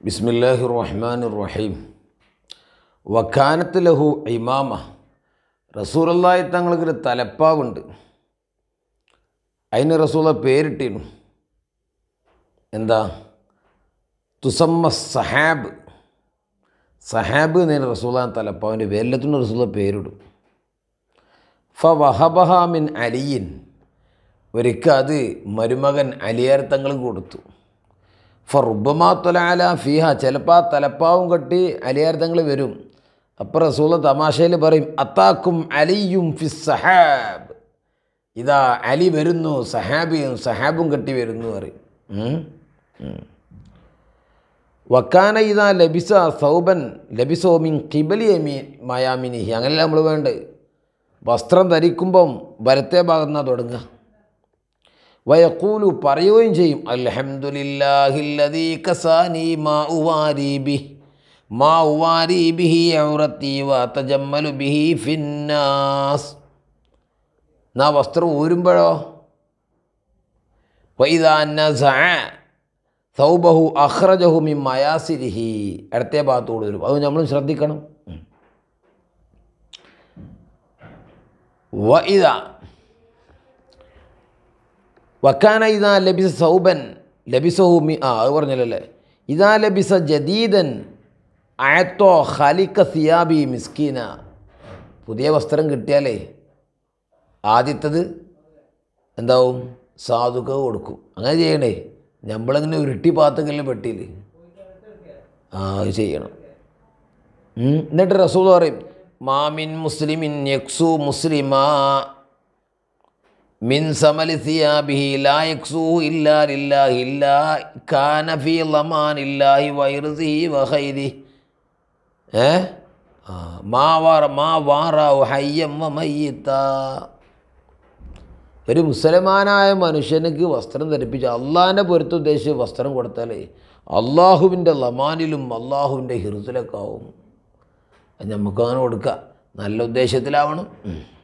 ബിസ്മില്ലാഹി റഹ്മാൻ റഹീം വക്കാനത്ത് ലഹു ഇമാമ റസൂലല്ലായി തങ്ങൾക്കൊരു തലപ്പാവുണ്ട് അതിന് റസൂല പേരിട്ടിരുന്നു എന്താ തുസമ്മ സഹാബ് സഹാബ് എന്നതിന് റസൂല തലപ്പാവിൻ്റെ പേരിലത്തിന് റസൂല പേരിടും ഫ വഹബഹ മിൻ അലിയിൻ ഒരിക്കൽ അത് മരുമകൻ അലിയാർ തങ്ങൾ കൊടുത്തു ഫറുബമാ തൊലാല ഫിഹ ചിലപ്പോൾ ആ തലപ്പാവും കെട്ടി അലിയാർ തങ്ങൾ വരും അപ്പോൾ റസൂല തമാശയിൽ പറയും അത്താക്കും അലിയും ഫി സഹാബ് ഇതാ അലി വരുന്നു സഹാബിയും സഹാബും കെട്ടി വരുന്നു പറയും ഉം. ഉം. വക്കാന ഇതാ ലബിസ സൗബൻ ലബിസോ മിൻ കിബലിയമീ മയാമിനിഹി അങ്ങനെയല്ല നമ്മൾ വേണ്ടത് വസ്ത്രം ധരിക്കുമ്പം വലത്തെ ഭാഗത്ത് നിന്നാണ് തുടങ്ങുക വയക്കൂലു പറയുകയും ചെയ്യും അൽഹംദുലില്ലാഹില്ലദീ കസാനി മാ ഉവാരി ബി മാ ഉവാരി ബിഹി ഔറത്തി വതജമ്മലു ബിഹി ഫിന്നാസ് നാ വസ്ത്രം ഊരുമ്പോഴോ വൈദാ നസഅ സൗബഹു അഖ്റജഹു മിൻ മയാസിരിഹി ഇടത്തെ ഭാഗത്തോട് വരും അത് നമ്മൾ ശ്രദ്ധിക്കണം വഇദ വക്കാന ഇതാ ലബിസ സൗബൻ ലബിസഹു മി ആ അത് പറഞ്ഞല്ലേ ഇതാ ലബിസ ജദീദൻ അയത്തോ ഖലിക്ക സിയാബി മിസ്കീന പുതിയ വസ്ത്രം കിട്ടിയാലേ ആദ്യത്തത് എന്താവും സാധുക്ക കൊടുക്കും അങ്ങനെ ചെയ്യണേ നമ്മളിങ്ങനെ ഉരുട്ടി പാത്തെങ്കിലും പെട്ടിയില്ലേ ആ അത് ചെയ്യണം ഉം. എന്നിട്ട് റസൂൽ പറയും മാമിൻ മുസ്ലിമിൻ യക്സു മുസ്ലിമാ മിൻ സമലി സിയാബിഹി ലാ യക്സു ഇല്ലാ ലില്ലാഹി ഇല്ലാ കാന ഫീ ലമാനില്ലാഹി വൈർസിഹി വഖൈരി ഏ ആ മാ വാറ മാ വാറാവു ഹയ്യം വ മയ്യിത്താ ഒരു മുസൽമാനായ മനുഷ്യനുക്ക് വസ്ത്രം ധരിപ്പിച്ച് അള്ളാഹിൻ്റെ പൊരുത്ത ഉദ്ദേശിച്ച് വസ്ത്രം കൊടുത്താലേ അള്ളാഹുവിൻ്റെ ലമാനിലും അള്ളാഹുവിൻ്റെ ഹിറുസിലൊക്കെ ആവും അത് നമുക്കങ്ങനെ കൊടുക്കുക നല്ല ഉദ്ദേശത്തിലാവണം ഉം.